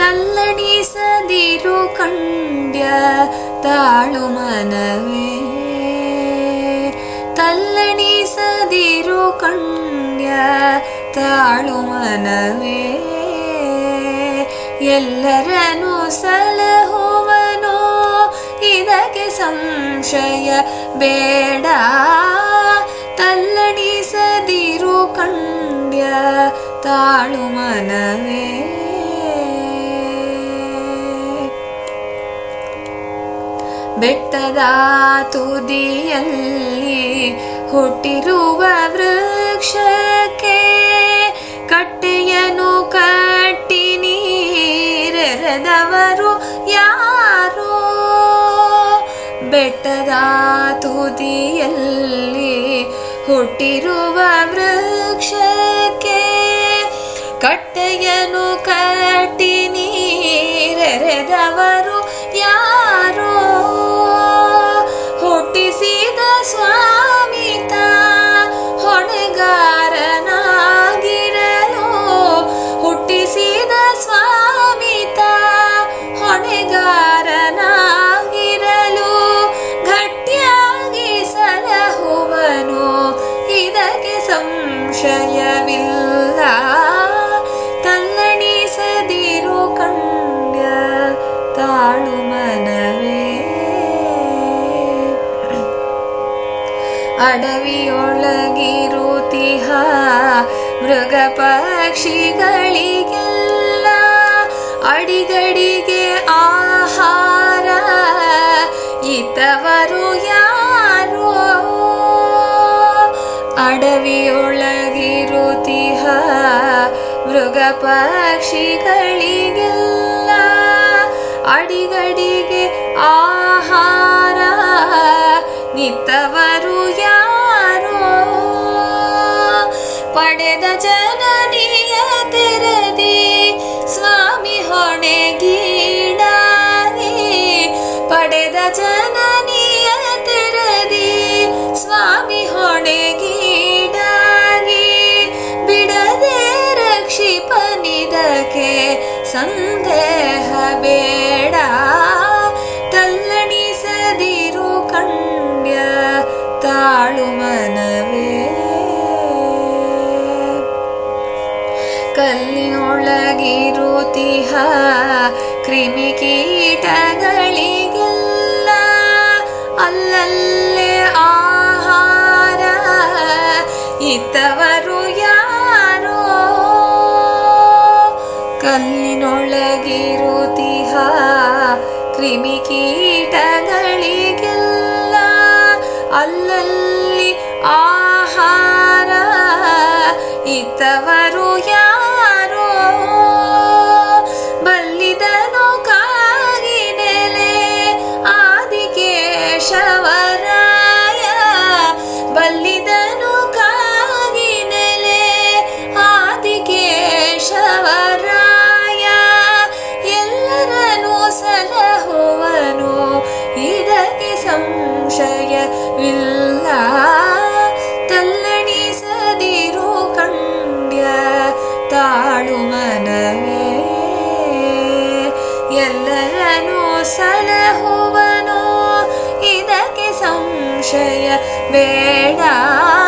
ತಲ್ಲಣಿಸದಿರು ಕಂಡ್ಯ ತಾಳು ಮನವೇ ತಲ್ಲಣಿಸದಿರು ಕಂಡ್ಯ ತಾಳು ಮನವೇ ಎಲ್ಲರನು ಸಲಹುವನೋ ಇದಕ್ಕೆ ಸಂಶಯ ಬೇಡ ತಲ್ಲಣಿಸದಿರು ಕಂಡ್ಯ ತಾಳು ಮನವೇ ಬೆಟ್ಟದ ತುದಿಯಲ್ಲಿ ಹುಟ್ಟಿರುವ ವೃಕ್ಷಕ್ಕೆ ಕಟ್ಟೆಯನು ಕಟ್ಟಿ ನೀರೆರೆದವರು ಯಾರೋ ಬೆಟ್ಟದ ತುದಿಯಲ್ಲಿ ಹುಟ್ಟಿರುವ ವೃಕ್ಷಕ್ಕೆ ಕಟ್ಟೆಯನು ಕಟ್ಟಿ ನೀರೆರೆದವರು ಯಾರೋ ಹುಟ್ಟಿಸಿದ ಸ್ವಾಮಿತ ಹೊಣೆಗಾರನಾಗಿರಲು ಹುಟ್ಟಿಸಿದ ಸ್ವಾಮಿತ ಹೊಣೆಗಾರನಾಗಿರಲು ಗಟ್ಟಿಯಾಗಿ ಸಲಹುವನು ಇದಕ್ಕೆ ಸಂಶಯವಿಲ್ಲ ತಲ್ಲಣಿಸದಿರು ಕಂಡ್ಯ ತಾಳು ಮನವೇ ಅಡವಿಯೊಳಗಿರುತಿಹ ಮೃಗ ಪಕ್ಷಿಗಳಿಗೆಲ್ಲ ಅಡಿಗಡಿಗೆ ಆಹಾರ ಇತವರು ಯಾರೋ ಅಡವಿಯೊಳಗಿರುತಿಹ ಮೃಗ ಪಕ್ಷಿಗಳಿಗೆಲ್ಲ ಅಡಿಗಡಿಗೆ ಆಹಾರ ನಿತ್ತವರು ಯಾರೋ ಪಡೆದ ಜನನಿಯ ತೆರದಿ ಸ್ವಾಮಿ ಹೊಣೆಗೀಡಾಗಿ ಪಡೆದ ಜನನಿಯ ತೆರದಿ ಸ್ವಾಮಿ ಹೊಣೆಗೀಡಾಗಿ ಬಿಡದೆ ರಕ್ಷಿಪನಿದಕ್ಕೆ ಸಂದೇಹ ಬೇಡ ತಲ್ಲಣಿಸದಿರು ಕಂಡ್ಯ ತಾಳು ಮನವೇ ಕಲ್ಲಿನೊಳಗಿರುತಿಹ ಕ್ರಿಮಿಕೀಟಗಳಿಗೆಲ್ಲ ಅಲ್ಲಲ್ಲೇ ಆಹಾರ ಇತ್ತವರು ಯಾರೋ ಕಲ್ಲಿನೊಳಗಿರುತಿಹ ಕ್ರಿಮಿಕೀಟಗಳಿಗೆಲ್ಲ ಅಲ್ಲಲ್ಲಿ ಆಹಾರ ಇತ್ತವರು ಯಾರೋ ಬಲ್ಲಿದನು ಕಾಗಿನೆಲೆ ಆದಿಕೇಶವರಾಯ ಬಲ್ಲಿದನು ಕಾಗಿನೆಲೆ ಆದಿಕೇಶವರಾಯ ಎಲ್ಲರನು ಸಲಹುವನು ಇದಕ್ಕೆ ಸಂಶಯವಿಲ್ಲ ತಲ್ಲಣಿಸದಿರು ಕಂಡ್ಯ ತಾಳು ಮನವೇ ಎಲ್ಲರನು ಸಲಹುವನು ಇದಕ್ಕೆ ಸಂಶಯ ಬೇಡ